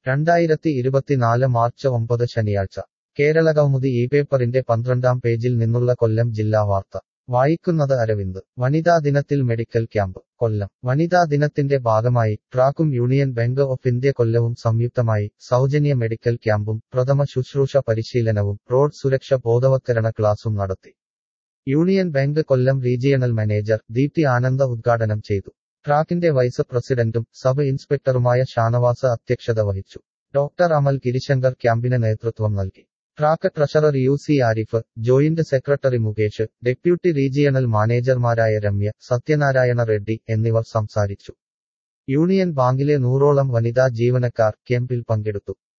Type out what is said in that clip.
രണ്ടായിരത്തി ഇരുപത്തിനാല് മാർച്ച് ഒമ്പത് ശനിയാഴ്ച കേരളകൗമുദി ഈ പേപ്പറിന്റെ പന്ത്രണ്ടാം പേജിൽ നിന്നുള്ള കൊല്ലം ജില്ലാ വാർത്ത വായിക്കുന്നത് അരവിന്ദ് വനിതാ ദിനത്തിൽ മെഡിക്കൽ ക്യാമ്പ് കൊല്ലം വനിതാ ദിനത്തിന്റെ ഭാഗമായി ട്രാക്കും യൂണിയൻ ബാങ്ക് ഓഫ് ഇന്ത്യ കൊല്ലവും സംയുക്തമായി സൗജന്യ മെഡിക്കൽ ക്യാമ്പും പ്രഥമ ശുശ്രൂഷ പരിശീലനവും റോഡ് സുരക്ഷ ബോധവത്കരണ ക്ലാസും നടത്തി union bank Kollam regional manager Deepthi Ananda ഉദ്ഘാടനം ചെയ്തു ട്രാക്കിന്റെ വൈസ് പ്രസിഡന്റും സബ് ഇൻസ്പെക്ടറുമായ ഷാനവാസ് അധ്യക്ഷത വഹിച്ചു ഡോക്ടർ അമൽ ഗിരിശങ്കർ ക്യാമ്പിന് നേതൃത്വം നൽകി track treasurer U C Arif joint secretary Mukesh deputy regional മാനേജർമാരായ രമ്യ സത്യനാരായണ റെഡ്ഡി എന്നിവർ സംസാരിച്ചു യൂണിയൻ ബാങ്കിലെ നൂറോളം വനിതാ ജീവനക്കാർ ക്യാമ്പിൽ പങ്കെടുത്തു